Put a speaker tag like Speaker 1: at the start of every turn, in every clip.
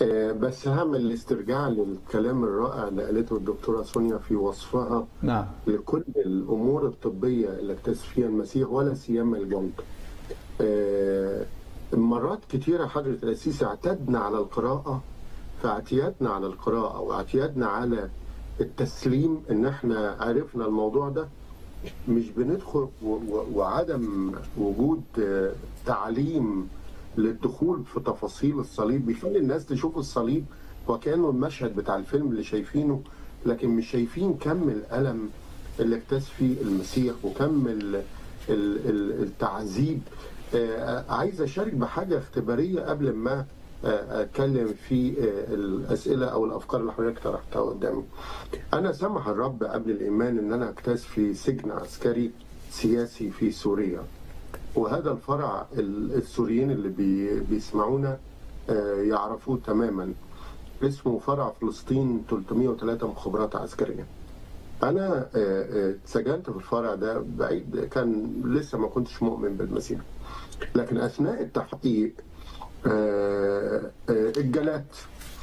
Speaker 1: آه، بس هعمل استرجاع للكلام الرائع اللي قالته الدكتورة سونيا في وصفها
Speaker 2: نعم
Speaker 1: لكل الأمور الطبية اللي اكتشف فيها المسيح ولا سيما الجلد. آه، مرات كتيرة حضرة الأسيس اعتدنا على القراءة فاعتيادنا على القراءة واعتيادنا على التسليم إن إحنا عرفنا الموضوع ده مش بندخل و- و- وعدم وجود آه، تعليم للدخول في تفاصيل الصليب بيخلي الناس تشوف الصليب وكأنه المشهد بتاع الفيلم اللي شايفينه لكن مش شايفين كم الألم اللي اكتاز فيه المسيح وكم ال- ال- ال- التعذيب آه، عايز أشارك بحاجة اختبارية قبل ما آه، أتكلم في آه، الأسئلة أو الأفكار اللي حضرتك طرحتها قدامي. أنا سمح الرب قبل الإيمان إن أنا أجتاز في سجن عسكري سياسي في سوريا. وهذا الفرع ال- السوريين اللي بي بيسمعونا آه، يعرفوه تماما اسمه فرع فلسطين 303 مخابرات عسكرية أنا آه، آه، اتسجنت في الفرع ده بعيد كان لسه ما كنتش مؤمن بالمسيح لكن أثناء التحقيق آه، آه، اتجلدت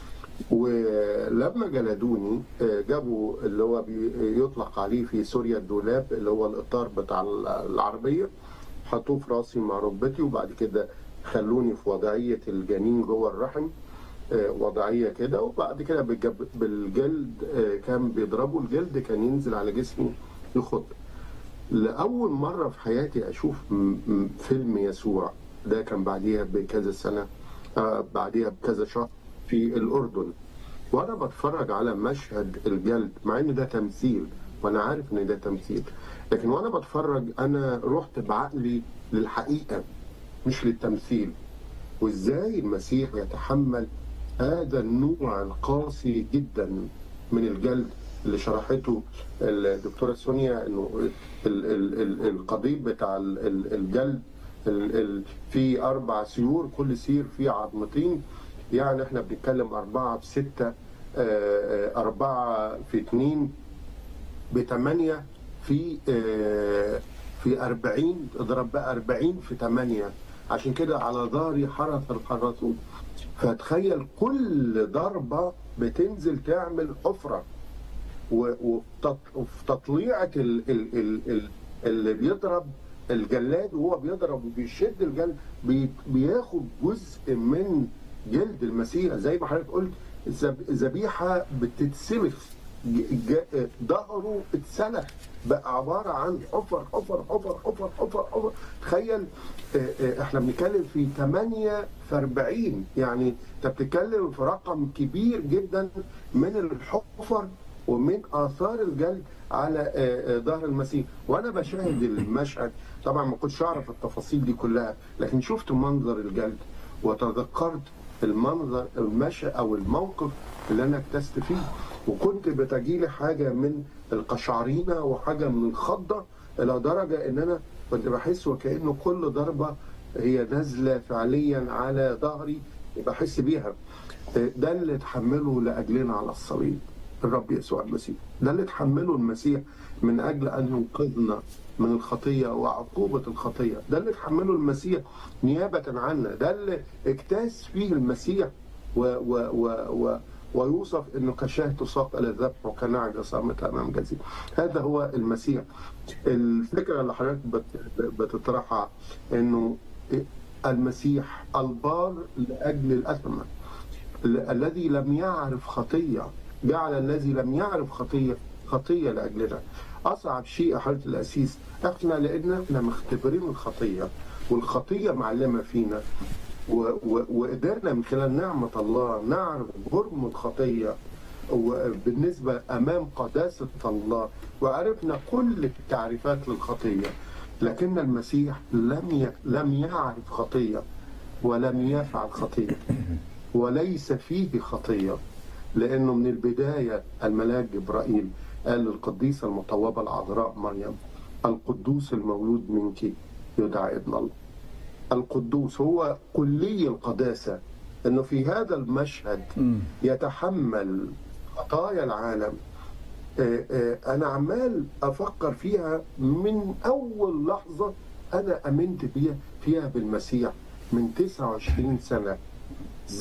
Speaker 1: ولما جلدوني آه، جابوا اللي هو بي- يطلق عليه في سوريا الدولاب اللي هو الإطار بتاع العربية حطوه في راسي مع ركبتي وبعد كده خلوني في وضعية الجنين جوه الرحم آه، وضعية كده وبعد كده بالجب- بالجلد آه، كان بيضربوا الجلد كان ينزل على جسمي يخض لأول مرة في حياتي أشوف م- م- فيلم يسوع ده كان بعديها بكذا سنة آه بعديها بكذا شهر في الأردن وأنا بتفرج على مشهد الجلد مع إن ده تمثيل وأنا عارف إن ده تمثيل لكن وأنا بتفرج أنا رحت بعقلي للحقيقة مش للتمثيل وإزاي المسيح يتحمل هذا النوع القاسي جدا من الجلد اللي شرحته الدكتوره سونيا انه ال- ال- ال- القضيب بتاع ال- ال- الجلد ال- ال- في اربع سيور كل سير فيه عظمتين يعني احنا بنتكلم اربعه في سته آه، آه، اربعه في اثنين بثمانيه في آه، في 40 اضرب بقى 40 في 8 عشان كده على ظهري حرث الحراثون فتخيل كل ضربه بتنزل تعمل حفره و- وفي وفي تطليعه ال- ال- ال- ال- اللي بيضرب الجلاد وهو بيضرب وبيشد الجلد بي- بياخد جزء من جلد المسيح زي ما حضرتك قلت ذب- ذبيحه بتتسلخ ج- ج- ظهره اتسلخ بقى عباره عن حفر حفر حفر حفر حفر حفر تخيل آه، آه، احنا بنتكلم في 8 في 40 يعني انت بتتكلم في رقم كبير جدا من الحفر ومن اثار الجلد على آه، آه، ظهر المسيح وانا بشاهد المشهد طبعا ما كنتش اعرف التفاصيل دي كلها لكن شفت منظر الجلد وتذكرت المنظر المشهد او الموقف اللي انا اكتست فيه وكنت بتجيلي حاجه من القشعرينه وحاجه من الخضه الى درجه ان انا كنت بحس وكانه كل ضربه هي نازله فعليا على ظهري بحس بيها ده اللي تحمله لاجلنا على الصليب الرب يسوع المسيح ده اللي تحمله المسيح من اجل ان ينقذنا من الخطيه وعقوبه الخطيه ده اللي تحمله المسيح نيابه عنا ده اللي اجتاز فيه المسيح و و و و ويوصف انه كشاه تساق الى الذبح وكنعجه صامته امام جزير هذا هو المسيح الفكره اللي حضرتك بت- بتطرحها انه المسيح البار لاجل الاثمه ال- الذي لم يعرف خطيه جعل الذي لم يعرف خطيه خطيه لاجلنا اصعب شيء يا حضره الاسيس احنا لان احنا مختبرين الخطيه والخطيه معلمه فينا و- و- وقدرنا من خلال نعمه الله نعرف جرم الخطيه وبالنسبه امام قداسه الله وعرفنا كل التعريفات للخطيه لكن المسيح لم ي- لم يعرف خطيه ولم يفعل خطيه وليس فيه خطيه لانه من البدايه الملاك جبرائيل قال للقديسه المطوبه العذراء مريم القدوس المولود منك يدعى ابن الله القدوس هو كلي القداسه انه في هذا المشهد يتحمل خطايا العالم آه، آه، انا عمال افكر فيها من اول لحظه انا امنت بيها فيها بالمسيح من 29 سنه